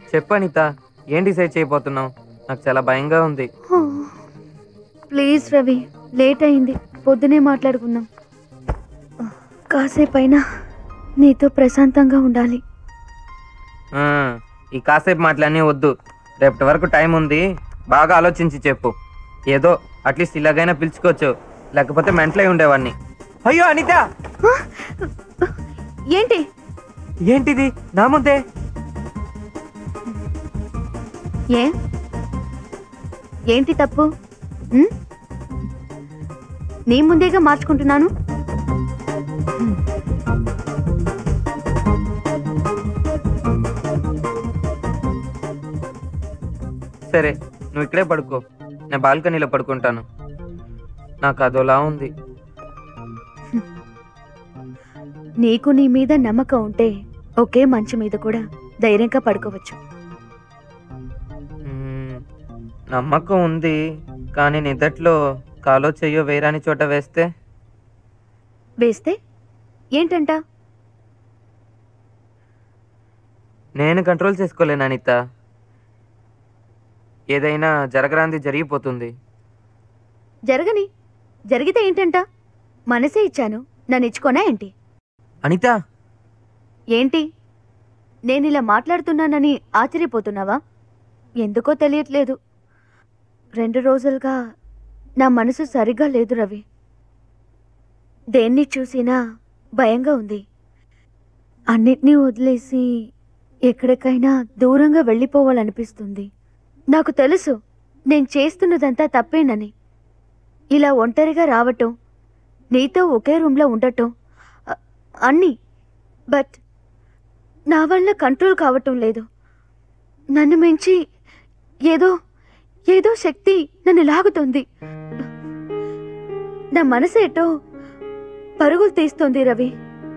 చెప్పు అనిత ఏం డిసైడ్ చేయబోతున్నావు నాకు చాలా భయంగా ఉంది ప్లీజ్ రవి లేట్ అయింది పొద్దునే మాట్లాడుకుందాం కాసేపైనా నీతో ప్రశాంతంగా ఉండాలి ఆ, ఈ కాసేపు మాటలన్నీ వద్దు రేపటి వరకు టైం ఉంది బాగా ఆలోచించి చెప్పు ఏదో అట్లీస్ట్ ఇలాగైనా పిలుచుకోవచ్చు లేకపోతే మెంటలై ఉండేవాడిని అయ్యో అనిత ఏంటి ఏంటిది నా ముందే ఏ ఏంటి తప్పు ఉమ్? నీ ముందేగా మార్చుకుంటున్నాను సరే నువ్వు ఇక్కడే పడుకో నేను బాల్కనీలో పడుకుంటాను నాకు అదోలా ఉంది నీకు నీ మీద నమ్మకం ఉంటే ఒకే మంచం మీద కూడా ధైర్యంగా పడుకోవచ్చు మ్మ్, నమ్మకం ఉంది కానీ నిదట్లో కాలో చెయ్యో వేరాని చోట వేస్తే వేస్తే ఏంటంట నేను కంట్రోల్ చేసుకోలేను అనిత ఏదైనా జరగరాంది జరిగిపోతుంది జరగని జరిగితే ఏంటంట మనసే ఇచ్చాను నన్ను ఇచ్చుకోనా ఏంటి అనిత ఏంటి నేను ఇలా మాట్లాడుతున్నానని ఆశ్చర్యపోతున్నావా ఎందుకో తెలియట్లేదు రెండు రోజులుగా నా మనసు సరిగ్గా లేదు రవి దేన్ని చూసినా భయంగా ఉంది అన్నిటినీ వదిలేసి ఎక్కడికైనా దూరంగా వెళ్ళిపోవాలనిపిస్తుంది నాకు తెలుసు నేను చేస్తున్నదంతా తప్పేనని ఇలా ఒంటరిగా రావటం నీతో ఒకే రూమ్లో ఉండటం అ- అన్నీ బట్ నా వల్ల కంట్రోల్ కావటం లేదు నన్ను మించి ఏదో ఏదో శక్తి నన్ను లాగుతుంది నా మనసు ఎటో పరుగులు తీస్తుంది రవి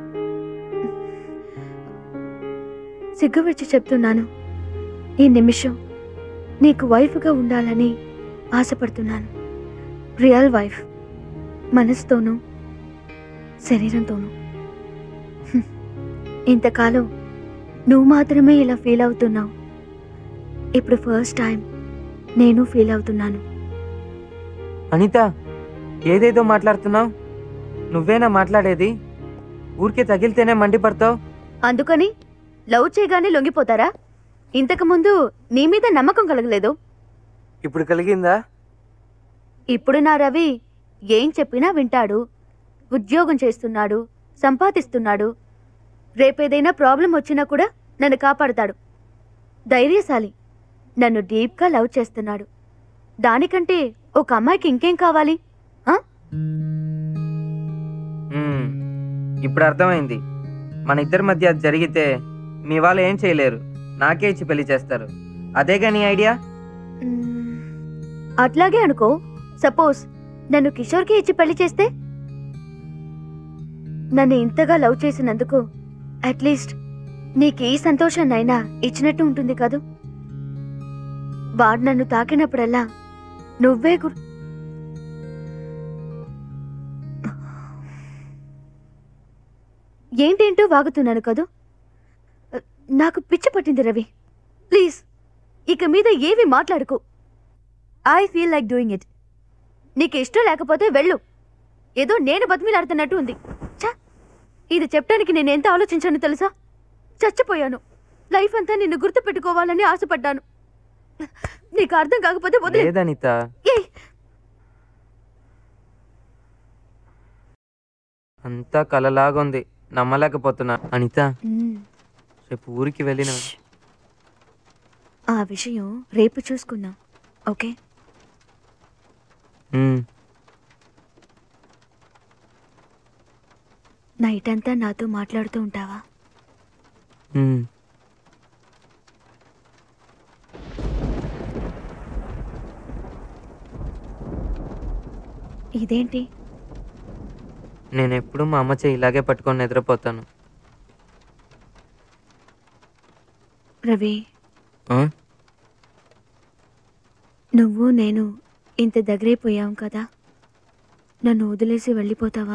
సిగ్గువిడిచి చెప్తున్నాను ఈ నిమిషం నీకు వైఫ్గా ఉండాలని ఆశపడుతున్నాను రియల్ వైఫ్ మనసుతోనూ శరీరంతోనూ హ్మ్. ఇంతకాలం నువ్వు మాత్రమే ఇలా ఫీల్ అవుతున్నావు ఇప్పుడు ఫస్ట్ టైం నేను ఫీల్ అవుతున్నాను అనిత ఏదేదో మాట్లాడుతున్నావు నువ్వేనా మాట్లాడేది ఊరికే తగిలితేనే మండిపడతావు అందుకని లవ్ చేయగానే లొంగిపోతారా ఇంతకుముందు నీ మీద నమ్మకం కలగలేదు ఇప్పుడు కలిగిందా ఇప్పుడు నా రవి ఏం చెప్పినా వింటాడు ఉద్యోగం చేస్తున్నాడు సంపాదిస్తున్నాడు రేపేదైనా ప్రాబ్లం వచ్చినా కూడా నన్ను కాపాడుతాడు ధైర్యశాలి నన్ను డీప్గా లవ్ చేస్తున్నాడు దానికంటే ఒక అమ్మాయికి ఇంకేం కావాలి ఆ? మ్మ్. ఇప్పుడు అర్థమైంది మన ఇద్దరి మధ్య అది జరిగితే మీ వాళ్ళు ఏం చేయలేరు నాకే ఇచ్చి పెళ్లి చేస్తారు అదేగా నీ ఐడియా మ్మ్. అట్లాగే అనుకో సపోజ్ నన్ను కిషోర్కి ఇచ్చి పెళ్లి చేస్తే నన్ను ఇంతగా లవ్ చేసినందుకు అట్లీస్ట్ నీకు ఈ సంతోషాన్నైనా ఇచ్చినట్టు ఉంటుంది కదూ వాడు నన్ను తాకినప్పుడల్లా నువ్వే గుర్ ఏంటేంటో వాగుతున్నాను కదూ నాకు పిచ్చి పట్టింది రవి ప్లీజ్ ఇక మీద ఏవి మాట్లాడుకో I feel like doing it నీకు ఇష్టం లేకపోతే వెళ్ళు ఏదో నేను బతిమిలాడుతున్నట్టు ఉంది ఛా ఇది చెప్పడానికి నేను ఎంత ఆలోచించాను తెలుసా చచ్చిపోయాను లైఫ్ అంతా నిన్ను గుర్తు పెట్టుకోవాలని ఆశపడ్డాను నీకు అర్థం కాకపోతే వదిలే లేదనిత ఏయ్, అంతా కలలాగుంది నమ్మలేకపోతున్నా అనిత మ్మ్. రేపు ఊరికి వెళ్ళిన ఆ విషయం రేపు చూసుకుందాం ఓకే మ్మ్. నైట్ అంతా నాతో మాట్లాడుతూ ఉంటావా మ్మ్. ఇదేంటి నేను ఎప్పుడు మా అమ్మ చెయ్యి ఇలాగే పట్టుకొని నిద్రపోతాను రవి ఆ? నువ్వు నేను ఇంత దగ్గరైపోయాం కదా నన్ను వదిలేసి వెళ్ళిపోతావా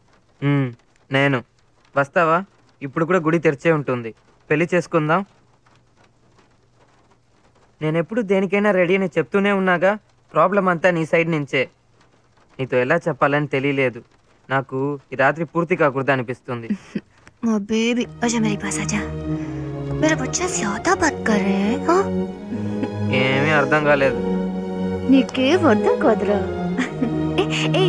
మ్మ్. నేను వస్తావా ఇప్పుడు కూడా గుడి తెరిచే ఉంటుంది పెళ్లి చేసుకుందాం నేను ఎప్పుడు దేనికైనా రెడీ అని చెప్తూనే ఉన్నాగా ప్రాబ్లం అంతా నీ సైడ్ నుంచే నీతో ఎలా చెప్పాలని తెలియలేదు నాకు ఈ రాత్రి పూర్తి కాకూడదు అనిపిస్తుంది మా బేబీ अच्छा मेरे पास आजा मेरा बच्चा ज्यादा बात कर रहे हैं हाँ ఏమీ అర్థం కాలేదు నీకేం అర్థం కాదురా ఏ, ఏ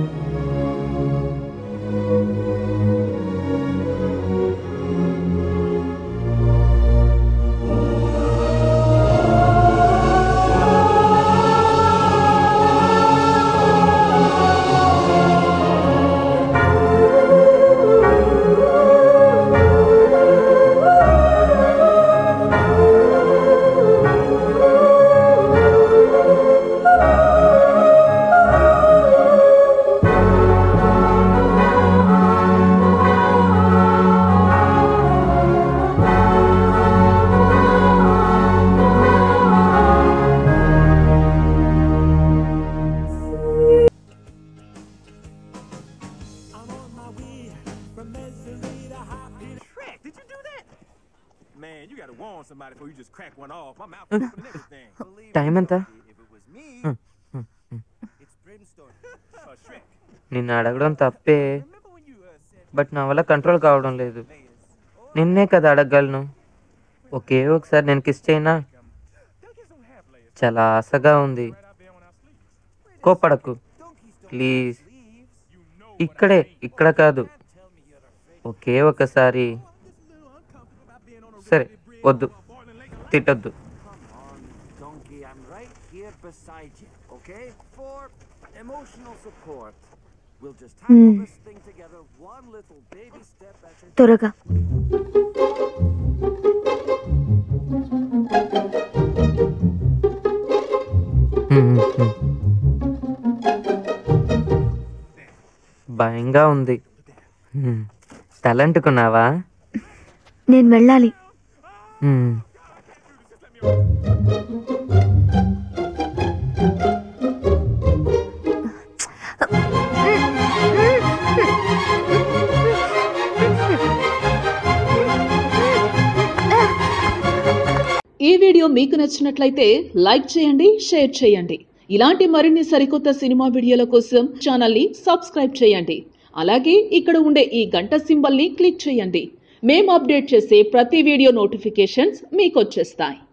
Crack, did you do that? Man, you gotta warn somebody before you just crack one off. My mouth open and everything. Believe time ఎంత If it was me, it's brimstone. Uh, Shrek. నిన్ను అడగడం తప్పే Remember when you uh, said but నా వల్ల control కావడం లేదు నిన్నే కదా అడగగలను ఒకే ఒకసారి నేను కిస్ చేయనా చాలా ఆశగా ఉంది కోపడకు ప్లీజ్ ఇక్కడే ఇక్కడ కాదు ఒకే ఒకసారి సరే వద్దు తిట్టొద్దు Donkey, I'm right here beside you, okay? For emotional support. We'll just tackle Hmm. this thing together, one little baby step at a త్వరగా హ్మ్, హ్మ్. భయంగా ఉంది హ్మ్. తలంటుకున్నావా నేను వెళ్ళాలి హ్మ్. ఈ వీడియో మీకు నచ్చినట్లయితే లైక్ చేయండి షేర్ చేయండి ఇలాంటి మరిన్ని సరికొత్త సినిమా వీడియోల కోసం ఛానల్ని సబ్స్క్రైబ్ చేయండి అలాగే ఇక్కడ ఉండే ఈ గంట సింబల్ని క్లిక్ చేయండి మేము అప్డేట్ చేసే ప్రతి వీడియో నోటిఫికేషన్స్ మీకు వచ్చేస్తాయి